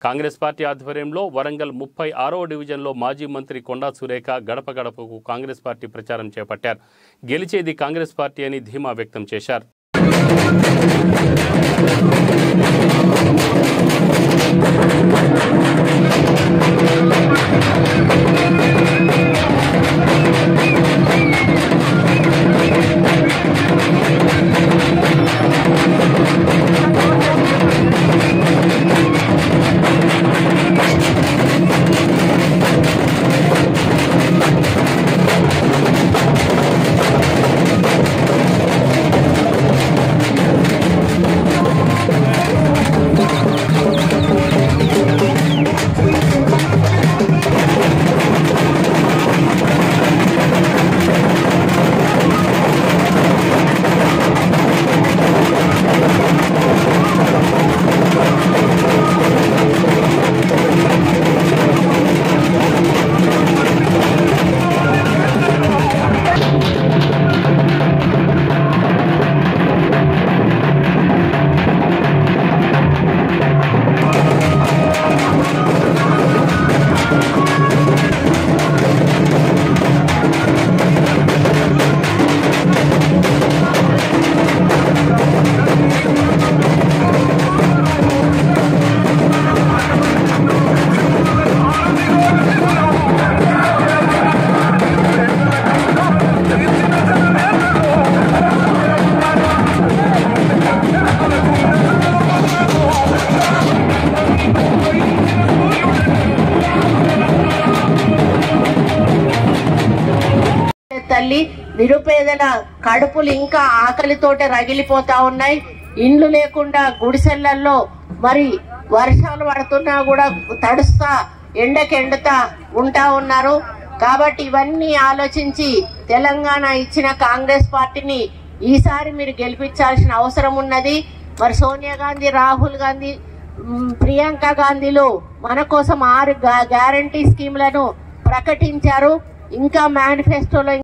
Congress party ఆధ్వర్యంలో వరంగల్ ముప్పై ఆరో డివిజన్లో మాజీ మంత్రి కొండా సురేఖ గడప గడపకు కాంగ్రెస్ పార్టీ ప్రచారం చేపట్టారు గెలిచేది కాంగ్రెస్ పార్టీ అని ధీమా వ్యక్తం చేశారు తల్లి నిరుపేదల కడుపులు ఇంకా ఆకలితోట రగిలిపోతా ఉన్నాయి ఇండ్లు లేకుండా గుడిసెళ్లల్లో మరి వర్షాలు పడుతున్నా కూడా తడుస్తా ఎండకెండుతా ఉంటా ఉన్నారు కాబట్టి ఇవన్నీ ఆలోచించి తెలంగాణ ఇచ్చిన కాంగ్రెస్ పార్టీని ఈసారి మీరు గెలిపించాల్సిన అవసరం ఉన్నది మరి సోనియా గాంధీ రాహుల్ గాంధీ మ్, ప్రియాంక గాంధీలు మన కోసం ఆరు గ్యారంటీ స్కీమ్లను ప్రకటించారు ఇంకా మేనిఫెస్టోలో